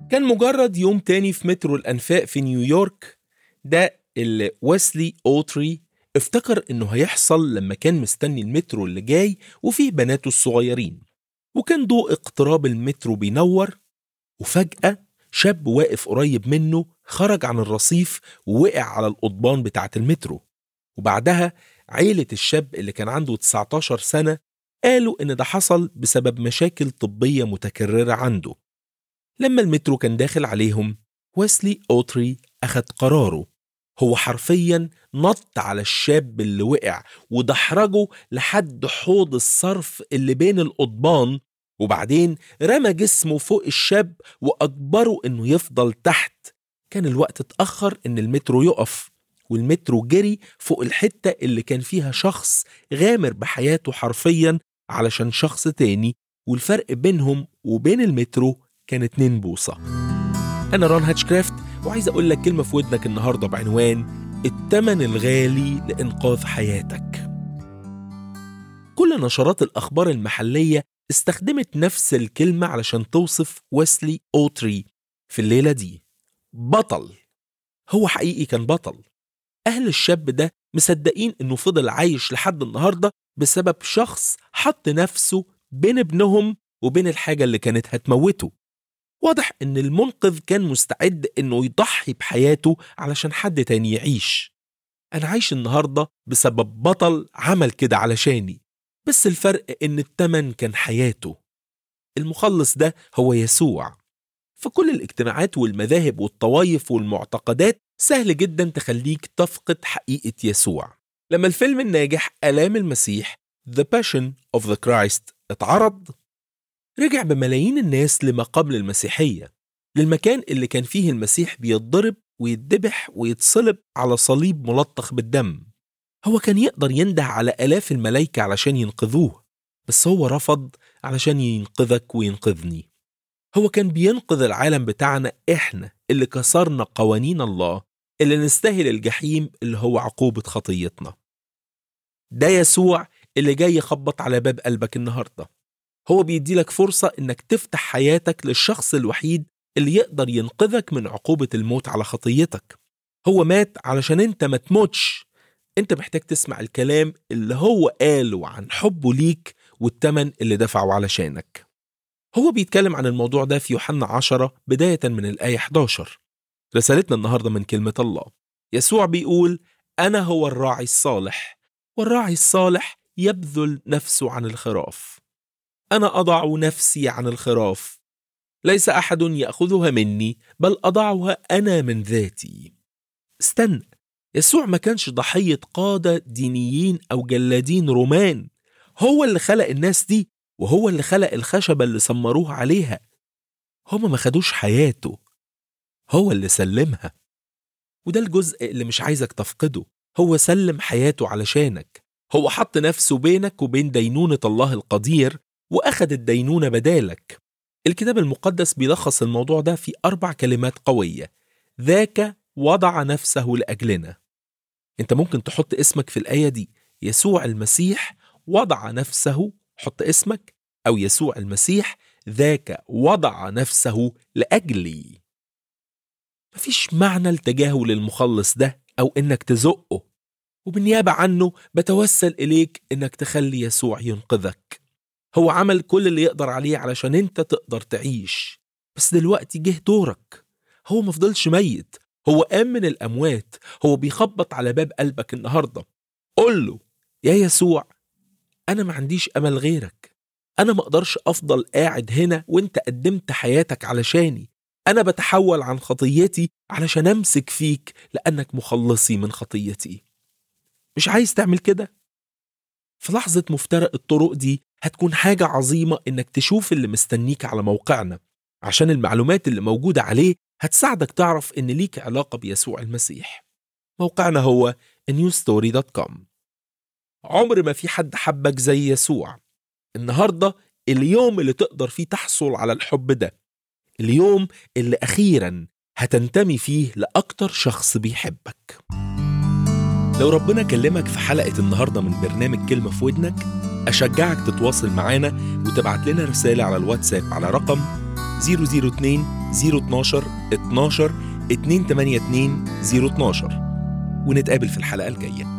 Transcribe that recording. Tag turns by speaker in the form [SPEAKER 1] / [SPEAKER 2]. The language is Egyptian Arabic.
[SPEAKER 1] كان مجرد يوم تاني في مترو الأنفاق في نيويورك ده اللي ويسلي أوتري افتكر إنه هيحصل لما كان مستني المترو اللي جاي وفيه بناته الصغيرين وكان ضوء اقتراب المترو بينور وفجأة شاب واقف قريب منه خرج عن الرصيف ووقع على القضبان بتاعة المترو وبعدها عيلة الشاب اللي كان عنده 19 سنة قالوا إن ده حصل بسبب مشاكل طبية متكررة عنده لما المترو كان داخل عليهم ويسلي أوتري أخد قراره هو حرفيا نط على الشاب اللي وقع ودحرجه لحد حوض الصرف اللي بين القضبان وبعدين رمى جسمه فوق الشاب وأجبره إنه يفضل تحت كان الوقت اتأخر إن المترو يقف والمترو جري فوق الحتة اللي كان فيها شخص غامر بحياته حرفيا علشان شخص تاني والفرق بينهم وبين المترو كان 2 بوصة أنا ران هاتشكرافت وعايز أقول لك كلمة في ودنك النهاردة بعنوان التمن الغالي لإنقاذ حياتك كل نشرات الأخبار المحلية استخدمت نفس الكلمة علشان توصف ويسلي أوتري في الليلة دي بطل هو حقيقي كان بطل أهل الشاب ده مصدقين إنه فضل عايش لحد النهاردة بسبب شخص حط نفسه بين ابنهم وبين الحاجة اللي كانت هتموته واضح إن المنقذ كان مستعد إنه يضحي بحياته علشان حد تاني يعيش أنا عايش النهاردة بسبب بطل عمل كده علشاني بس الفرق إن التمن كان حياته المخلص ده هو يسوع فكل الاجتماعات والمذاهب والطوايف والمعتقدات سهل جدا تخليك تفقد حقيقة يسوع لما الفيلم الناجح آلام المسيح The Passion of the Christ اتعرض رجع بملايين الناس لما قبل المسيحية للمكان اللي كان فيه المسيح بيتضرب ويتذبح ويتصلب على صليب ملطخ بالدم هو كان يقدر ينده على آلاف الملايكة علشان ينقذوه بس هو رفض علشان ينقذك وينقذني هو كان بينقذ العالم بتاعنا إحنا اللي كسرنا قوانين الله اللي نستاهل الجحيم اللي هو عقوبة خطيتنا ده يسوع اللي جاي يخبط على باب قلبك النهارده هو بيديلك فرصة إنك تفتح حياتك للشخص الوحيد اللي يقدر ينقذك من عقوبة الموت على خطيتك هو مات علشان انت ما تموتش انت محتاج تسمع الكلام اللي هو قاله عن حبه ليك والتمن اللي دفعه علشانك هو بيتكلم عن الموضوع ده في يوحنا 10 بداية من الآية 11 رسالتنا النهاردة من كلمة الله يسوع بيقول أنا هو الراعي الصالح والراعي الصالح يبذل نفسه عن الخراف أنا أضع نفسي عن الخراف ليس أحد يأخذها مني بل أضعها أنا من ذاتي استنى يسوع ما كانش ضحية قادة دينيين أو جلادين رومان هو اللي خلق الناس دي وهو اللي خلق الخشبة اللي سمروها عليها هما ما خدوش حياته هو اللي سلمها وده الجزء اللي مش عايزك تفقده هو سلم حياته علشانك هو حط نفسه بينك وبين دينونة الله القدير وأخد الدينونة بدالك الكتاب المقدس بيلخص الموضوع ده في أربع كلمات قوية ذاك وضع نفسه لأجلنا انت ممكن تحط اسمك في الآية دي يسوع المسيح وضع نفسه حط اسمك أو يسوع المسيح ذاك وضع نفسه لأجلي مفيش معنى لتجاهل المخلص ده أو إنك تزقه وبالنيابة عنه بتوسل إليك إنك تخلي يسوع ينقذك هو عمل كل اللي يقدر عليه علشان انت تقدر تعيش بس دلوقتي جه دورك هو مفضلش ميت هو قام من الأموات هو بيخبط على باب قلبك النهاردة قول له يا يسوع أنا ما عنديش أمل غيرك أنا ما أقدرش أفضل قاعد هنا وانت قدمت حياتك علشاني أنا بتحول عن خطيتي علشان أمسك فيك لأنك مخلصي من خطيتي مش عايز تعمل كده؟ في لحظة مفترق الطرق دي هتكون حاجة عظيمة إنك تشوف اللي مستنيك على موقعنا عشان المعلومات اللي موجودة عليه هتساعدك تعرف إن ليك علاقة بيسوع المسيح موقعنا هو newstory.com عمر ما في حد حبك زي يسوع النهاردة اليوم اللي تقدر فيه تحصل على الحب ده اليوم اللي أخيرا هتنتمي فيه لأكتر شخص بيحبك لو ربنا كلمك في حلقة النهاردة من برنامج كلمة في ودنك أشجعك تتواصل معانا وتبعت لنا رسالة على الواتساب على رقم 002 012 12 282 012 ونتقابل في الحلقة الجاية